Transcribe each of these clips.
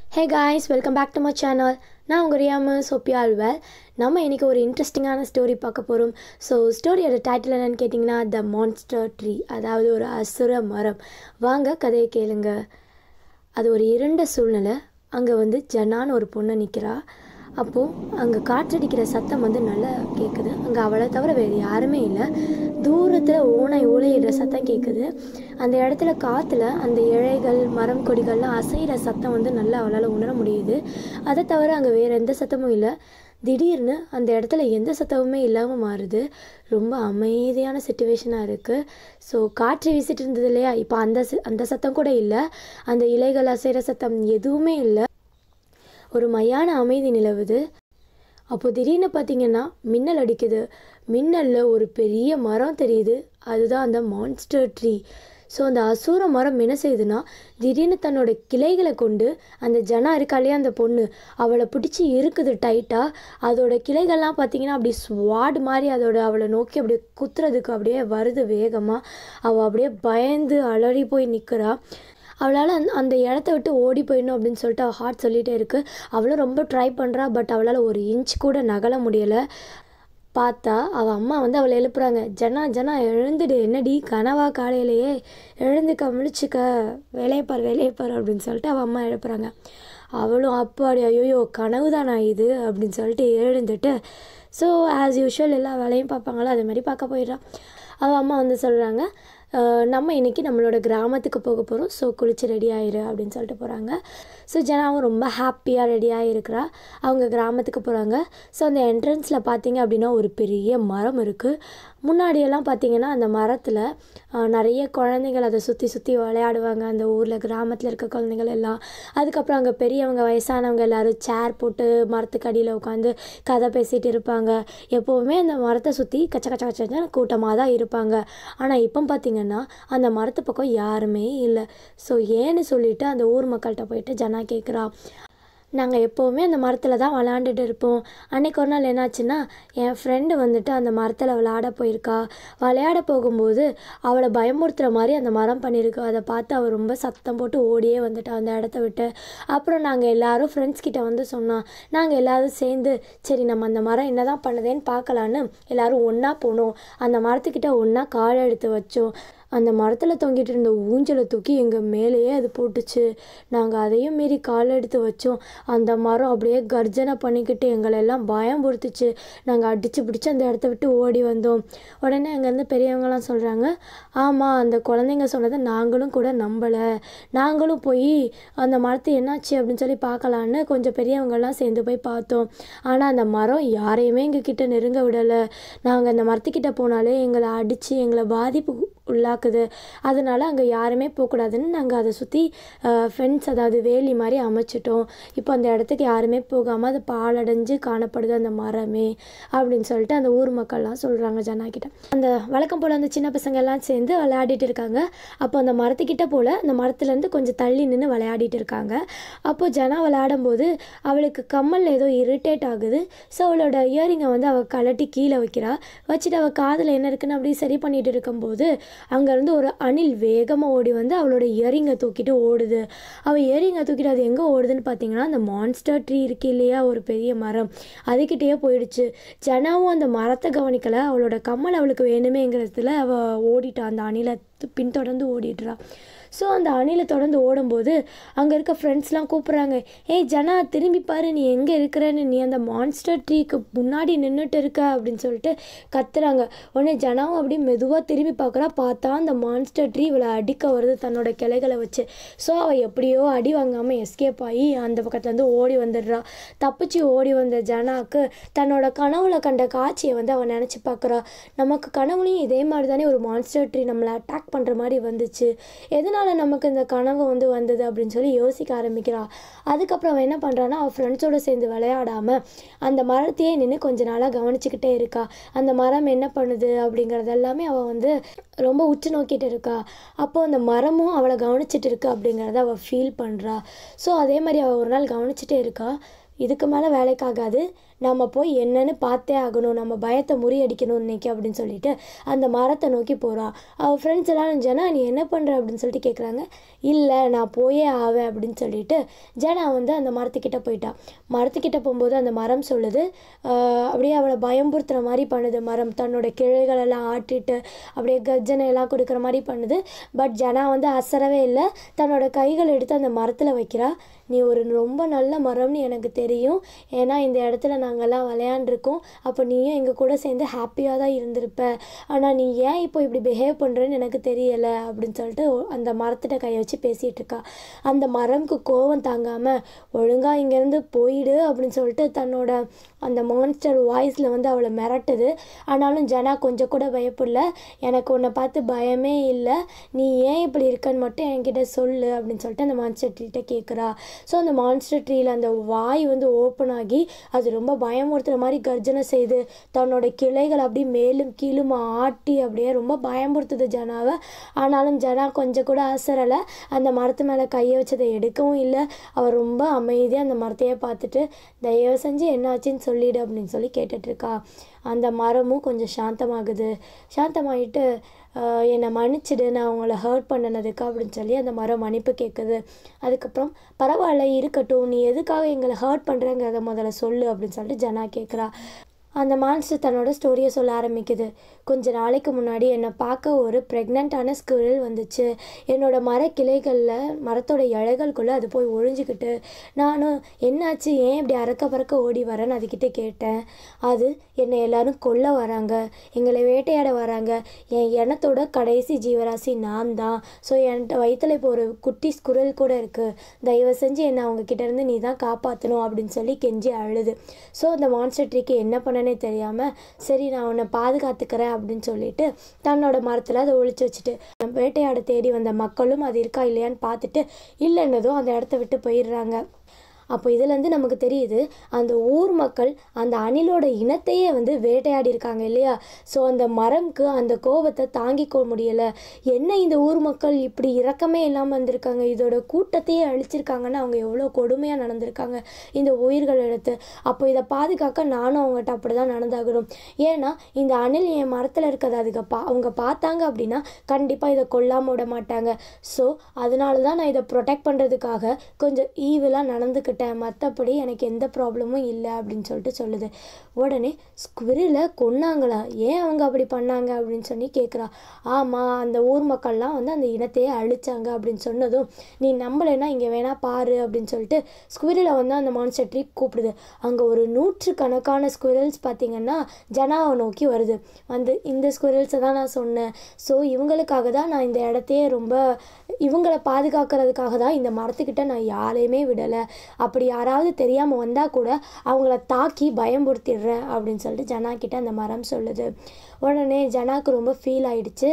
hey guys welcome back to my channel நான் உங்கள் ரியாமு சோப்பியா அல்வல் நம்ம இன்றைக்கி ஒரு இன்ட்ரெஸ்டிங்கான ஸ்டோரி பார்க்க போகிறோம் ஸோ ஸ்டோரியோட டைட்டில் என்னென்னு கேட்டிங்கன்னா த மான்ஸ்டர் ட்ரீ அதாவது ஒரு அசுர மரம் வாங்க கதையை கேளுங்க அது ஒரு இருண்ட சூழ்நிலை அங்கே வந்து ஜனான்னு ஒரு பொண்ணு நிற்கிறா அப்போது அங்கே காற்றடிக்கிற சத்தம் வந்து நல்லா கேட்குது அங்கே அவளை தவிர வேறு யாருமே இல்லை தூரத்தில் ஓனை ஓலையிடுற சத்தம் கேட்குது அந்த இடத்துல காற்றுல அந்த இழைகள் மரம் கொடிகள்லாம் அசைகிற சத்தம் வந்து நல்லா அவளால் உணர முடியுது அதை தவிர அங்கே வேறு எந்த சத்தமும் இல்லை திடீர்னு அந்த இடத்துல எந்த சத்தமுமே இல்லாமல் மாறுது ரொம்ப அமைதியான சுச்சுவேஷனாக இருக்குது ஸோ காற்று வீசிட்டு இருந்தது இல்லையா இப்போ அந்த சி- அந்த சத்தம் கூட இல்லை அந்த இலைகள் அசைகிற சத்தம் எதுவுமே இல்லை ஒரு மையான அமைதி நிலவுது அப்போ திடீர்னு பார்த்தீங்கன்னா மின்னல் அடிக்குது மின்னலில் ஒரு பெரிய மரம் தெரியுது அதுதான் அந்த மான்ஸ்டர் ட்ரீ ஸோ அந்த அசூர மரம் என்ன செய்யுதுன்னா திடீர்னு தன்னோட கிளைகளை கொண்டு அந்த ஜனா இருக்கா இல்லையா அந்த பொண்ணு அவளை பிடிச்சி இருக்குது டைட்டாக அதோட கிளைகள்லாம் பார்த்தீங்கன்னா அப்படி ஸ்வாட் மாதிரி அதோட அவளை நோக்கி அப்படியே குத்துறதுக்கு அப்படியே வருது வேகமாக அவள் அப்படியே பயந்து அலறி போய் நிற்கிறா அவளால் அந்த அந்த இடத்த விட்டு ஓடி போயிடணும் அப்படின்னு சொல்லிட்டு அவள் ஹார்ட் சொல்லிகிட்டே இருக்கு அவளும் ரொம்ப ட்ரை பண்ணுறா பட் அவளால் ஒரு இன்ச் கூட நகல முடியலை பார்த்தா அவள் அம்மா வந்து அவளை எழுப்புறாங்க ஜனா ஜனா எழுந்துடு என்னடி கனவா காலையிலேயே எழுந்துக்க முழிச்சுக்க வேலையப்பார் வேலையப்பார் அப்படின்னு சொல்லிட்டு அவள் அம்மா எழுப்புறாங்க அவளும் அப்பாடி ஐயோ கனவு தானா இது அப்படின்னு சொல்லிட்டு எழுந்துட்டு ஸோ ஆஸ் யூஷுவல் எல்லா வேலையும் பார்ப்பாங்களோ அதே மாதிரி பார்க்க போயிடுறான் அவள் அம்மா வந்து சொல்கிறாங்க நம்ம இன்னைக்கு நம்மளோட கிராமத்துக்கு போக போகிறோம் ஸோ குளிச்சு ரெடி ஆயிரு அப்படின்னு சொல்லிட்டு போகிறாங்க ஸோ ஜனாவும் ரொம்ப ஹாப்பியாக ரெடியாக இருக்கிறா அவங்க கிராமத்துக்கு போகிறாங்க ஸோ அந்த என்ட்ரன்ஸில் பார்த்தீங்க அப்படின்னா ஒரு பெரிய மரம் இருக்குது முன்னாடியெல்லாம் பார்த்தீங்கன்னா அந்த மரத்தில் நிறைய குழந்தைகள் அதை சுற்றி சுற்றி விளையாடுவாங்க அந்த ஊரில் கிராமத்தில் இருக்க குழந்தைகள் எல்லாம் அதுக்கப்புறம் அங்கே பெரியவங்க வயசானவங்க எல்லாரும் சேர் போட்டு மரத்துக்கு அடியில் உட்காந்து கதை பேசிகிட்டு இருப்பாங்க எப்போவுமே அந்த மரத்தை சுற்றி கச்ச கச்ச கச்ச கூட்டமாக தான் இருப்பாங்க ஆனால் இப்போ பார்த்தீங்கன்னா அந்த மரத்து பக்கம் யாருமே இல்லை ஸோ ஏன்னு சொல்லிட்டு அந்த ஊர் மக்கள்கிட்ட போயிட்டு ஜனா கேட்குறா நாங்கள் எப்போவுமே அந்த மரத்தில் தான் விளாண்டுட்டு இருப்போம் அன்னைக்கு ஒரு நாள் என்னாச்சுன்னா என் ஃப்ரெண்டு வந்துட்டு அந்த மரத்தில் விளையாட போயிருக்கா விளையாட போகும்போது அவளை பயமுறுத்துகிற மாதிரி அந்த மரம் பண்ணியிருக்கு அதை பார்த்து அவள் ரொம்ப சத்தம் போட்டு ஓடியே வந்துட்டா அந்த இடத்த விட்டு அப்புறம் நாங்கள் எல்லாரும் ஃப்ரெண்ட்ஸ் கிட்ட வந்து சொன்னோம் நாங்கள் எல்லாரும் சேர்ந்து சரி நம்ம அந்த மரம் என்ன தான் பண்ணுதேன்னு பார்க்கலான்னு எல்லாரும் ஒன்றா போனோம் அந்த மரத்துக்கிட்ட ஒன்றா கால் எடுத்து வச்சோம் அந்த மரத்தில் தொங்கிட்டு இருந்த ஊஞ்சலை தூக்கி எங்கள் மேலேயே அது போட்டுச்சு நாங்கள் அதையும் மீறி கால் எடுத்து வச்சோம் அந்த மரம் அப்படியே கர்ஜனை பண்ணிக்கிட்டு எங்களை எல்லாம் பயம் பொறுத்துச்சு நாங்கள் அடித்து பிடிச்சி அந்த இடத்த விட்டு ஓடி வந்தோம் உடனே அங்கேருந்து பெரியவங்கலாம் சொல்கிறாங்க ஆமாம் அந்த குழந்தைங்க சொன்னதை நாங்களும் கூட நம்பலை நாங்களும் போய் அந்த மரத்து என்னாச்சு அப்படின்னு சொல்லி பார்க்கலான்னு கொஞ்சம் பெரியவங்கெல்லாம் சேர்ந்து போய் பார்த்தோம் ஆனால் அந்த மரம் யாரையுமே எங்கள் கிட்ட நெருங்க விடலை நாங்கள் அந்த மரத்துக்கிட்ட போனாலே எங்களை அடித்து எங்களை பாதிப்பு உள்ளாக்குது அதனால அங்கே யாருமே போகக்கூடாதுன்னு நாங்கள் அதை சுற்றி ஃபென்ஸ் அதாவது வேலி மாதிரி அமைச்சிட்டோம் இப்போ அந்த இடத்துக்கு யாருமே போகாமல் அது பாலடைஞ்சு காணப்படுது அந்த மரமே அப்படின்னு சொல்லிட்டு அந்த ஊர் மக்கள்லாம் சொல்கிறாங்க ஜனா கிட்ட அந்த வழக்கம் போல் அந்த சின்ன பசங்க எல்லாம் சேர்ந்து விளையாடிட்டு இருக்காங்க அப்போ அந்த மரத்துக்கிட்ட போல் அந்த மரத்துலேருந்து கொஞ்சம் தள்ளி நின்று விளையாடிட்டு இருக்காங்க அப்போ ஜனா விளையாடும் போது அவளுக்கு கம்மல் ஏதோ இரிட்டேட் ஆகுது ஸோ அவளோட இயரிங்கை வந்து அவள் கழட்டி கீழே வைக்கிறா வச்சுட்டு அவள் காதில் என்ன இருக்குன்னு அப்படியே சரி பண்ணிட்டு இருக்கும்போது அங்கேருந்து ஒரு அணில் வேகமாக ஓடி வந்து அவளோட இயரிங்கை தூக்கிட்டு ஓடுது அவள் இயரிங்கை தூக்கிட்டு அது எங்கே ஓடுதுன்னு பார்த்தீங்கன்னா அந்த மான்ஸ்டர் ட்ரீ இருக்கு இல்லையா ஒரு பெரிய மரம் அதுக்கிட்டேயே போயிடுச்சு ஜனாவும் அந்த மரத்தை கவனிக்கலை அவளோட கம்மல் அவளுக்கு வேணுமேங்கிறதுல அவள் ஓடிட்டா அந்த அணிலை பின்தொடர்ந்து ஓடிடுறா ஸோ அந்த அணிலை தொடர்ந்து ஓடும்போது அங்கே இருக்க ஃப்ரெண்ட்ஸ்லாம் கூப்பிட்றாங்க ஏய் ஜனா திரும்பி பாரு நீ எங்கே இருக்கிறன்னு நீ அந்த மான்ஸ்டர் ட்ரீக்கு முன்னாடி நின்றுட்டு இருக்க அப்படின்னு சொல்லிட்டு கத்துறாங்க உடனே ஜனாவும் அப்படியே மெதுவாக திரும்பி பார்க்குறா பார்த்தா அந்த மான்ஸ்டர் ட்ரீ இவளை அடிக்க வருது தன்னோட கிளைகளை வச்சு ஸோ அவள் எப்படியோ அடி வாங்காமல் எஸ்கேப் ஆகி அந்த பக்கத்துலேருந்து ஓடி வந்துடுறா தப்பிச்சு ஓடி வந்த ஜனாக்கு தன்னோட கனவுல கண்ட காட்சியை வந்து அவள் நினச்சி பார்க்குறா நமக்கு கனவுலையும் இதே மாதிரி தானே ஒரு மான்ஸ்டர் ட்ரீ நம்மளை அட்டாக் பண்ணுற மாதிரி வந்துச்சு எதனால நமக்கு இந்த கனவு வந்து வந்தது அப்படின்னு சொல்லி யோசிக்க ஆரம்பிக்கிறா அதுக்கப்புறம் அவள் என்ன பண்ணுறான்னா அவள் ஃப்ரெண்ட்ஸோடு சேர்ந்து விளையாடாமல் அந்த மரத்தையே நின்று கொஞ்ச நாளாக கவனிச்சுக்கிட்டே இருக்கா அந்த மரம் என்ன பண்ணுது அப்படிங்கிறது எல்லாமே அவள் வந்து ரொம்ப உற்று நோக்கிட்டு இருக்கா அப்போ அந்த மரமும் அவளை கவனிச்சிட்டு இருக்கு அப்படிங்கிறத அவள் ஃபீல் பண்ணுறா ஸோ அதே மாதிரி அவள் ஒரு நாள் கவனிச்சிட்டே இருக்கா இதுக்கு மேலே வேலைக்காகாது நம்ம போய் என்னன்னு பார்த்தே ஆகணும் நம்ம பயத்தை முறியடிக்கணும் இன்னைக்கு அப்படின்னு சொல்லிட்டு அந்த மரத்தை நோக்கி போகிறா அவள் ஃப்ரெண்ட்ஸ் எல்லாம் ஜனா நீ என்ன பண்ணுற அப்படின்னு சொல்லிட்டு கேட்குறாங்க இல்லை நான் போயே ஆவேன் அப்படின்னு சொல்லிட்டு ஜனா வந்து அந்த மரத்துக்கிட்ட போயிட்டா மரத்துக்கிட்ட போகும்போது அந்த மரம் சொல்லுது ஆஹ் அப்படியே அவளை பயம்புறுத்துற மாதிரி பண்ணுது மரம் தன்னோட கிளைகள் எல்லாம் ஆட்டிட்டு அப்படியே கர்ஜனை எல்லாம் கொடுக்குற மாதிரி பண்ணுது பட் ஜனா வந்து அசரவே இல்லை தன்னோட கைகள் எடுத்து அந்த மரத்தில் வைக்கிறா நீ ஒரு ரொம்ப நல்ல மரம்னு எனக்கு தெரியும் ஏன்னா இந்த இடத்துல நாங்கள்லாம் விளையாண்டுருக்கோம் அப்போ நீயும் எங்கள் கூட சேர்ந்து ஹாப்பியாக தான் இருந்திருப்ப ஆனால் நீ ஏன் இப்போ இப்படி பிஹேவ் பண்ணுறேன்னு எனக்கு தெரியலை அப்படின்னு சொல்லிட்டு அந்த மரத்திட்ட கையை வச்சு பேசிகிட்டு இருக்கா அந்த மரம்க்கு கோவம் தாங்காமல் ஒழுங்காக இங்கேருந்து போயிடு அப்படின்னு சொல்லிட்டு தன்னோட அந்த மான்ஸ்டர் வாய்ஸில் வந்து அவளை மிரட்டுது ஆனாலும் ஜனா கொஞ்சம் கூட பயப்படல எனக்கு உன்னை பார்த்து பயமே இல்லை நீ ஏன் இப்படி இருக்கன்னு மட்டும் என்கிட்ட சொல்லு அப்படின்னு சொல்லிட்டு அந்த மான்ஸ்டர் ட்ரீட்ட கேட்குறா ஸோ அந்த மான்ஸ்டர் ட்ரீல அந்த வாய் வந்து ஓப்பன் ஆகி அது ரொம்ப பயமுறுத்துற மாதிரி கர்ஜனை செய்து தன்னோட கிளைகள் அப்படியே மேலும் கீழும் ஆட்டி அப்படியே ரொம்ப பயமுறுத்துது ஜனாவை ஆனாலும் ஜனா கொஞ்சம் கூட அசரலை அந்த மரத்து மேலே கையை வச்சதை எடுக்கவும் இல்லை அவள் ரொம்ப அமைதியாக அந்த மரத்தையே பார்த்துட்டு தயவு செஞ்சு என்னாச்சுன்னு சொல்லிடு அப்படின்னு சொல்லி கேட்டுட்டு இருக்கா அந்த மரமும் கொஞ்சம் சாந்தமாகுது சாந்தமாயிட்டு ஆஹ் என்னை மன்னிச்சிடு நான் உங்களை ஹர்ட் பண்ணினதுக்கு அப்படின்னு சொல்லி அந்த மரம் மன்னிப்பு கேட்குது அதுக்கப்புறம் பரவாயில்ல இருக்கட்டும் நீ எதுக்காக எங்களை ஹர்ட் பண்ணுறங்கிறத முதல்ல சொல்லு அப்படின்னு சொல்லிட்டு ஜனா கேட்குறா அந்த மான்ஸ்டர் தன்னோட ஸ்டோரியை சொல்ல ஆரம்பிக்குது கொஞ்ச நாளைக்கு முன்னாடி என்னை பார்க்க ஒரு ப்ரெக்னெண்ட்டான ஸ்குரில் வந்துச்சு என்னோட மர கிளைகளில் மரத்தோட இலைகளுக்குள்ளே அது போய் ஒழிஞ்சுக்கிட்டு நானும் என்னாச்சு ஏன் இப்படி அறக்க பறக்க ஓடி வரேன்னு அதுக்கிட்ட கேட்டேன் அது என்னை எல்லாரும் கொல்ல வராங்க எங்களை வேட்டையாட வராங்க என் இனத்தோட கடைசி ஜீவராசி நான் தான் ஸோ என்கிட்ட வயிற்றுல இப்போ ஒரு குட்டி ஸ்குரல் கூட இருக்குது தயவு செஞ்சு என்னை அவங்க கிட்ட இருந்து நீ தான் காப்பாற்றணும் அப்படின்னு சொல்லி கெஞ்சி அழுது ஸோ அந்த மான்ஸ்டர் ட்ரீக்கு என்ன பண்ணனே தெரியாமல் சரி நான் உன்னை பாதுகாத்துக்கிறேன் அப்படின்னு சொல்லிட்டு தன்னோட மரத்தில் அதை ஒழிச்சு வச்சுட்டு வேட்டையாட தேடி வந்த மக்களும் அது இருக்கா இல்லையான்னு பார்த்துட்டு இல்லைன்னதும் அந்த இடத்த விட்டு போயிடுறாங்க அப்போ இதுலேருந்து நமக்கு தெரியுது அந்த ஊர் மக்கள் அந்த அணிலோட இனத்தையே வந்து வேட்டையாடி இருக்காங்க இல்லையா ஸோ அந்த மரம்க்கு அந்த கோபத்தை தாங்கிக்க முடியலை என்ன இந்த ஊர் மக்கள் இப்படி இரக்கமே இல்லாமல் வந்திருக்காங்க இதோட கூட்டத்தையே அழிச்சிருக்காங்கன்னா அவங்க எவ்வளோ கொடுமையாக நடந்திருக்காங்க இந்த உயிர்கள் எடுத்து அப்போ இதை பாதுகாக்க நானும் அவங்ககிட்ட அப்படி தான் நடந்தாகணும் ஏன்னா இந்த அணில் என் மரத்தில் இருக்கிறது அதுக்கு பா அவங்க பார்த்தாங்க அப்படின்னா கண்டிப்பாக இதை கொல்லாமல் விட மாட்டாங்க ஸோ அதனால தான் நான் இதை ப்ரொடெக்ட் பண்ணுறதுக்காக கொஞ்சம் ஈவிலாக நடந்துக்கிட்டேன் மற்றபடி எனக்கு எந்த ப்ராப்ளமும் இல்லை அப்படின்னு சொல்லிட்டு சொல்லுது உடனே ஸ்குவிரில் கொன்னாங்களா ஏன் அவங்க அப்படி பண்ணாங்க அப்படின்னு சொல்லி கேட்குறா ஆமாம் அந்த ஊர் மக்கள்லாம் வந்து அந்த இனத்தையே அழிச்சாங்க அப்படின்னு சொன்னதும் நீ நம்பலைன்னா இங்கே வேணா பாரு அப்படின்னு சொல்லிட்டு ஸ்குவிரில் வந்து அந்த மான்ஸ்டர் ட்ரீ கூப்பிடுது அங்கே ஒரு நூற்று கணக்கான ஸ்குவிரல்ஸ் பார்த்தீங்கன்னா ஜனாவை நோக்கி வருது வந்து இந்த ஸ்குவிரல்ஸை தான் நான் சொன்னேன் ஸோ இவங்களுக்காக தான் நான் இந்த இடத்தையே ரொம்ப இவங்களை பாதுகாக்கிறதுக்காக தான் இந்த மரத்துக்கிட்ட நான் யாரையுமே விடலை அப்படி யாராவது தெரியாமல் வந்தால் கூட அவங்கள தாக்கி பயம்படுத்திடுறேன் அப்படின்னு சொல்லிட்டு ஜனா கிட்ட அந்த மரம் சொல்லுது உடனே ஜனாக்கு ரொம்ப ஃபீல் ஆயிடுச்சு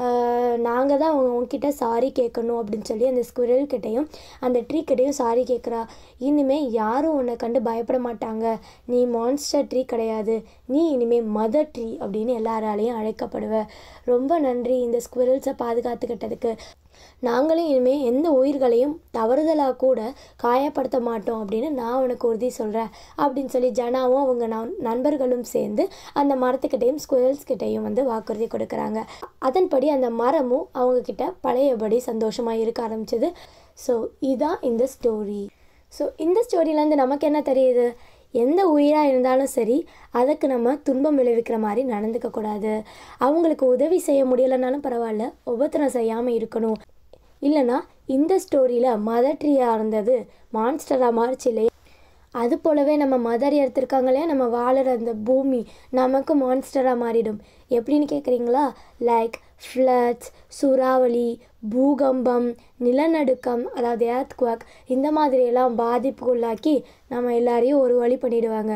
நாங்கள் தான் அவங்க உங்ககிட்ட சாரி கேட்கணும் அப்படின்னு சொல்லி அந்த ஸ்குரல் கிட்டேயும் அந்த ட்ரீ கிட்டேயும் சாரி கேட்குறா இனிமே யாரும் உன்னை கண்டு பயப்பட மாட்டாங்க நீ மான்ஸ்டர் ட்ரீ கிடையாது நீ இனிமே மதர் ட்ரீ அப்படின்னு எல்லாராலையும் அழைக்கப்படுவ ரொம்ப நன்றி இந்த ஸ்குரல்ஸை பாதுகாத்துக்கிட்டதுக்கு நாங்களும் இனிமேல் எந்த உயிர்களையும் தவறுதலாக கூட காயப்படுத்த மாட்டோம் அப்படின்னு நான் உனக்கு உறுதி சொல்கிறேன் அப்படின்னு சொல்லி ஜனாவும் அவங்க நண் நண்பர்களும் சேர்ந்து அந்த மரத்துக்கிட்டையும் ஸ்குவல்ஸ் கிட்டையும் வந்து வாக்குறுதி கொடுக்குறாங்க அதன்படி அந்த மரமும் அவங்கக்கிட்ட பழையபடி சந்தோஷமாக இருக்க ஆரம்பிச்சது ஸோ இதான் இந்த ஸ்டோரி ஸோ இந்த ஸ்டோரியிலேருந்து நமக்கு என்ன தெரியுது எந்த உயிராக இருந்தாலும் சரி அதுக்கு நம்ம துன்பம் விளைவிக்கிற மாதிரி நடந்துக்க கூடாது அவங்களுக்கு உதவி செய்ய முடியலைனாலும் பரவாயில்ல ஒவ்வொருத்தரும் செய்யாமல் இருக்கணும் இல்லைன்னா இந்த ஸ்டோரியில் மதர் ட்ரீயாக இருந்தது மான்ஸ்டராக மாறிச்சு இல்லையா அது போலவே நம்ம மதர் எடுத்திருக்காங்களே நம்ம வாழுற அந்த பூமி நமக்கு மான்ஸ்டராக மாறிடும் எப்படின்னு கேட்குறீங்களா லைக் ஃப்ளட்ஸ் சூறாவளி பூகம்பம் நிலநடுக்கம் அதாவது ஏர்த்குவாக் இந்த மாதிரியெல்லாம் பாதிப்புக்குள்ளாக்கி நம்ம எல்லாரையும் ஒரு வழி பண்ணிடுவாங்க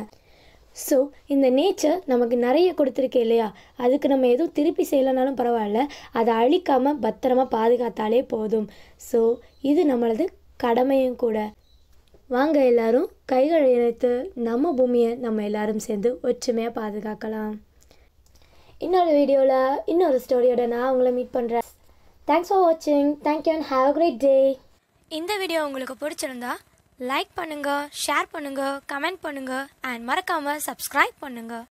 ஸோ இந்த நேச்சர் நமக்கு நிறைய கொடுத்துருக்கு இல்லையா அதுக்கு நம்ம எதுவும் திருப்பி செய்யலைனாலும் பரவாயில்ல அதை அழிக்காமல் பத்திரமா பாதுகாத்தாலே போதும் ஸோ இது நம்மளது கடமையும் கூட வாங்க எல்லாரும் கைகள் இணைத்து நம்ம பூமியை நம்ம எல்லாரும் சேர்ந்து ஒற்றுமையாக பாதுகாக்கலாம் இன்னொரு வீடியோவில் இன்னொரு ஸ்டோரியோட நான் உங்களை மீட் பண்ணுறேன் தேங்க்ஸ் ஃபார் வாட்சிங் thank you and have a great day இந்த வீடியோ உங்களுக்கு பிடிச்சிருந்தா லைக் பண்ணுங்க ஷேர் பண்ணுங்க கமெண்ட் பண்ணுங்க அண்ட் மறக்காம சப்ஸ்கிரைப் பண்ணுங்க